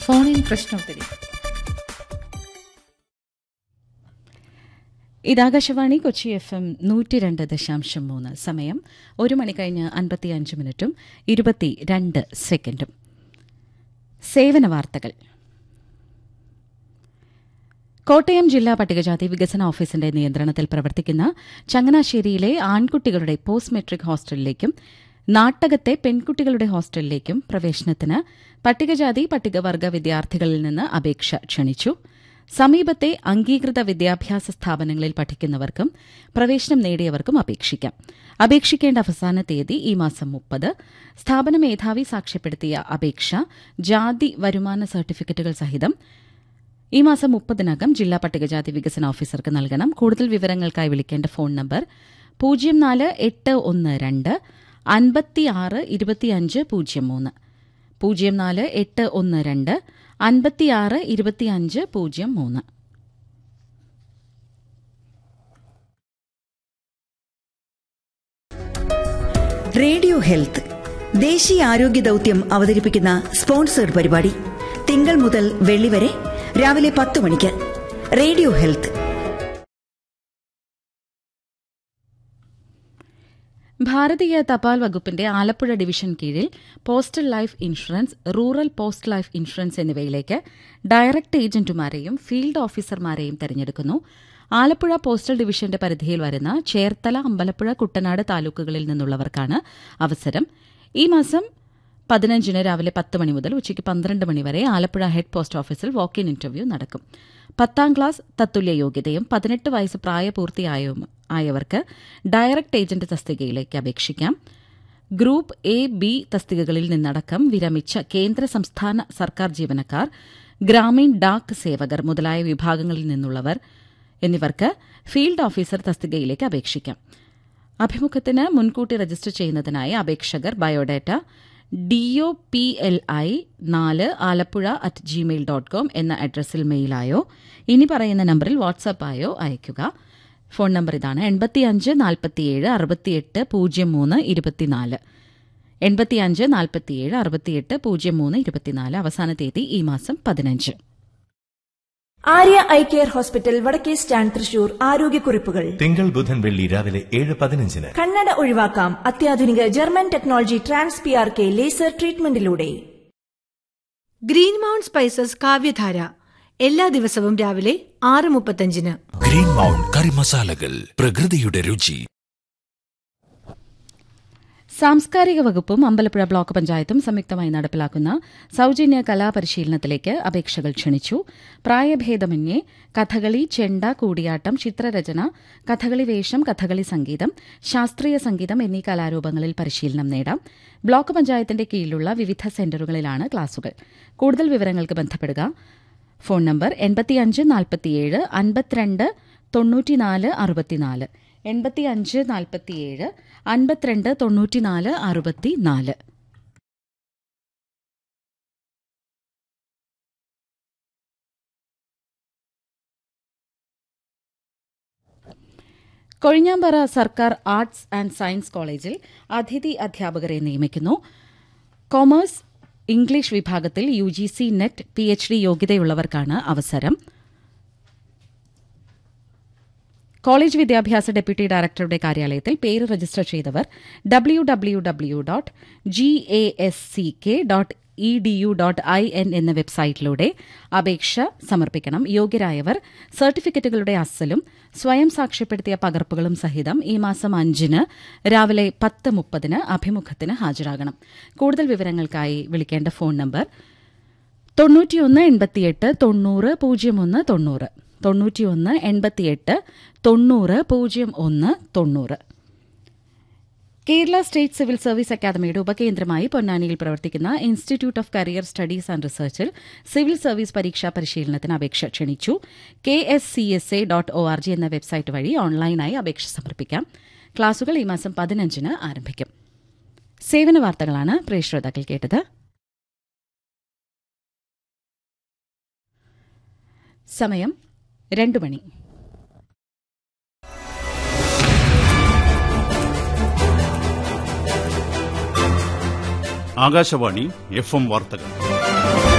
phone in പ്രശ്നോത്തരി ഇതാകാശവാണി Kochi F M നൂറ്റി രണ്ട് ദശാംശം മൂന്ന് സമയം ഒരു മണി കഴിഞ്ഞ് അൻപത്തിയഞ്ച് മിനിറ്റും ഇരുപത്തി രണ്ട് സെക്കൻഡും സേവന വാർത്തകൾ കോട്ടയം ജില്ലാ പട്ടികജാതി വികസന ഓഫീസിന്റെ നിയന്ത്രണത്തിൽ പ്രവർത്തിക്കുന്ന ചങ്ങനാശ്ശേരിയിലെ ആൺകുട്ടികളുടെ പോസ്റ്റ് മെട്രിക് ഹോസ്റ്റലിലേക്കും നാട്ടകത്തെ പെൺകുട്ടികളുടെ ഹോസ്റ്റലിലേക്കും പ്രവേശനത്തിന് പട്ടികജാതി പട്ടികവർഗ വിദ്യാർത്ഥികളിൽ നിന്ന് അപേക്ഷ ക്ഷണിച്ചു സമീപത്തെ അംഗീകൃത വിദ്യാഭ്യാസ സ്ഥാപനങ്ങളിൽ പഠിക്കുന്നവർക്കും പ്രവേശനം നേടിയവർക്കും അപേക്ഷിക്കാം അപേക്ഷിക്കേണ്ട അവസാന തീയതി ഈ മാസം മുപ്പത് സ്ഥാപന മേധാവി സാക്ഷ്യപ്പെടുത്തിയ അപേക്ഷ ജാതി വരുമാന സർട്ടിഫിക്കറ്റുകൾ സഹിതം ഈ മാസം മുപ്പതിനകം ജില്ലാ പട്ടികജാതി വികസന ഓഫീസർക്ക് നൽകണം കൂടുതൽ വിവരങ്ങൾക്കായി വിളിക്കേണ്ട ഫോൺ നമ്പർ പൂജ്യം നാല് എട്ട് ഒന്ന് രണ്ട് അൻപത്തിയാറ് ഇരുപത്തിയഞ്ച് പൂജ്യം മൂന്ന് പൂജ്യം നാല് എട്ട് ഒന്ന് രണ്ട് അൻപത്തിയാറ് ഇരുപത്തിയഞ്ച് പൂജ്യം മൂന്ന് റേഡിയോ ഹെൽത്ത് ദേശീയ ആരോഗ്യ ദൌത്യം അവതരിപ്പിക്കുന്ന സ്പോൺസേഡ് പരിപാടി തിങ്കൾ മുതൽ വെള്ളി വരെ രാവിലെ പത്ത് മണിക്ക് റേഡിയോ ഹെൽത്ത് ഭാരതീയ തപാൽ വകുപ്പിന്റെ ആലപ്പുഴ ഡിവിഷൻ കീഴിൽ postal life insurance rural post life insurance എന്നിവയിലേക്ക് ഡയറക്ട് ഏജന്റുമാരെയും ഫീൽഡ് ഓഫീസർമാരെയും തെരഞ്ഞെടുക്കുന്നു ആലപ്പുഴ പോസ്റ്റൽ ഡിവിഷന്റെ പരിധിയിൽ വരുന്ന ചേർത്തല അമ്പലപ്പുഴ കുട്ടനാട് താലൂക്കുകളിൽ നിന്നുള്ളവർക്കാണ് അവസരം ഈ മാസം പതിനഞ്ചിന് രാവിലെ പത്ത് മണി മുതൽ ഉച്ചയ്ക്ക് പന്ത്രണ്ട് മണി വരെ ആലപ്പുഴ ഹെഡ് പോസ്റ്റ് ഓഫീസിൽ വാക്ക് ഇൻ ഇന്റർവ്യൂ നടക്കും പത്താം ക്ലാസ് തത്തുല്യ യോഗ്യതയും പതിനെട്ട് വയസ്സ് പ്രായപൂർത്തിയായവും ആയവർക്ക് ഡയറക്ട് ഏജന്റ് തസ്തികയിലേക്ക് അപേക്ഷിക്കാം ഗ്രൂപ്പ് എ ബി തസ്തികകളിൽ നിന്നടക്കം വിരമിച്ച കേന്ദ്ര സംസ്ഥാന സർക്കാർ ജീവനക്കാർ ഗ്രാമീൺ ഡാക് സേവകർ മുതലായ വിഭാഗങ്ങളിൽ നിന്നുള്ളവർ എന്നിവർക്ക് ഫീൽഡ് ഓഫീസർ തസ്തികയിലേക്ക് അപേക്ഷിക്കാം അഭിമുഖത്തിന് മുൻകൂട്ടി രജിസ്റ്റർ ചെയ്യുന്നതിനായി അപേക്ഷകർ biodata DO P L I നാല് Alappuzha at gmail dot com എന്ന അഡ്രസ്സിൽ മെയിലായോ ഇനി പറയുന്ന നമ്പറിൽ വാട്സാപ്പായോ അയയ്ക്കുക ഫോൺ നമ്പർ ഇതാണ് എൺപത്തിയഞ്ച് നാൽപ്പത്തിയേഴ് അറുപത്തിയെട്ട് പൂജ്യം മൂന്ന് ഇരുപത്തിനാല് എൺപത്തിയഞ്ച് നാൽപ്പത്തിയേഴ് അറുപത്തിയെട്ട് പൂജ്യം മൂന്ന് ഇരുപത്തിനാല് അവസാന തീയതി ഈ മാസം പതിനഞ്ച് ആര്യ ഐ കെയർ ഹോസ്പിറ്റൽ വടക്കേ സ്റ്റാൻഡ് തൃശൂർ ആരോഗ്യക്കുറിപ്പുകൾ തിങ്കൾ ബുധൻ വെള്ളി രാവിലെ ഏഴ് പതിനഞ്ചിന് കണ്ണട ഒഴിവാക്കാം അത്യാധുനിക German technology trans P R K laser ട്രീറ്റ്മെന്റിലൂടെ ഗ്രീൻ മൗണ്ട് സ്പൈസസ് കാവ്യധാര എല്ലാ ദിവസവും രാവിലെ ആറ് മുപ്പത്തഞ്ചിന് ഗ്രീൻ മൗണ്ട് കറി മസാലകൾ പ്രകൃതിയുടെ രുചി സാംസ്കാരിക വകുപ്പും അമ്പലപ്പുഴ ബ്ലോക്ക് പഞ്ചായത്തും സംയുക്തമായി നടപ്പിലാക്കുന്ന സൌജന്യ കലാപരിശീലനത്തിലേക്ക് അപേക്ഷകൾ ക്ഷണിച്ചു പ്രായഭേദമന്യേ കഥകളി ചെണ്ട കൂടിയാട്ടം ചിത്രരചന കഥകളി വേഷം കഥകളി സംഗീതം ശാസ്ത്രീയ സംഗീതം എന്നീ കലാരൂപങ്ങളിൽ പരിശീലനം നേടാം ബ്ലോക്ക് പഞ്ചായത്തിന്റെ കീഴിലുള്ള വിവിധ സെന്ററുകളിലാണ് ക്ലാസുകൾ കൂടുതൽ വിവരങ്ങൾക്ക് ബന്ധപ്പെടുക ഫോൺ നമ്പർ എൺപത്തിയഞ്ച് നാൽപ്പത്തിയേഴ് അൻപത്തിരണ്ട് തൊണ്ണൂറ്റിനാല് അറുപത്തിനാല് എൺപത്തിയഞ്ച് നാൽപ്പത്തിയേഴ് അൻപത്തിരണ്ട് തൊണ്ണൂറ്റിനാല് അറുപത്തിനാല് കൊഴിഞ്ഞാമ്പാറ സർക്കാർ ആർട്സ് ആൻഡ് സയൻസ് കോളേജിൽ അതിഥി അധ്യാപകരെ നിയമിക്കുന്നു കൊമേഴ്സ് ഇംഗ്ലീഷ് വിഭാഗത്തിൽ U G C net P H D യോഗ്യതയുള്ളവർക്കാണ് അവസരം കോളേജ് വിദ്യാഭ്യാസ ഡെപ്യൂട്ടി ഡയറക്ടറുടെ കാര്യാലയത്തിൽ പേര് രജിസ്റ്റർ ചെയ്തവർ W W W dot G A S C K dot E D U dot I N എന്ന വെബ്സൈറ്റിലൂടെ അപേക്ഷ സമർപ്പിക്കണം യോഗ്യരായവർ സർട്ടിഫിക്കറ്റുകളുടെ അസലും സ്വയം സാക്ഷ്യപ്പെടുത്തിയ പകർപ്പുകളും സഹിതം ഈ മാസം അഞ്ചിന് രാവിലെ പത്ത് മുപ്പതിന് അഭിമുഖത്തിന് ഹാജരാകണം കൂടുതൽ വിവരങ്ങൾക്കായി വിളിക്കേണ്ട ഫോൺ നമ്പർ തൊണ്ണൂറ്റിയൊന്ന് എൺപത്തിയെട്ട് തൊണ്ണൂറ് പൂജ്യം ഒന്ന് തൊണ്ണൂറ് തൊണ്ണൂറ്റിയൊന്ന് എൺപത്തിയെട്ട് തൊണ്ണൂറ് പൂജ്യം ഒന്ന് തൊണ്ണൂറ് കേരള സ്റ്റേറ്റ് സിവിൽ സർവീസ് അക്കാദമിയുടെ ഉപകേന്ദ്രമായി പൊന്നാനിയിൽ പ്രവർത്തിക്കുന്ന institute of career studies and റിസർച്ചിൽ സിവിൽ സർവീസ് പരീക്ഷാ പരിശീലനത്തിന് അപേക്ഷ ക്ഷണിച്ചു K S C S A dot O R G എന്ന വെബ്സൈറ്റ് വഴി ഓൺലൈനായി അപേക്ഷ സമർപ്പിക്കാം ക്ലാസുകൾ ഈ മാസം പതിനഞ്ചിന് ആരംഭിക്കും സേവന വാർത്തകളാണ് പ്രിയ ശ്രോതാക്കൾ കേട്ടത് സമയം രണ്ടു മണി ആകാശവാണി എഫ് എം വാർത്തകൾ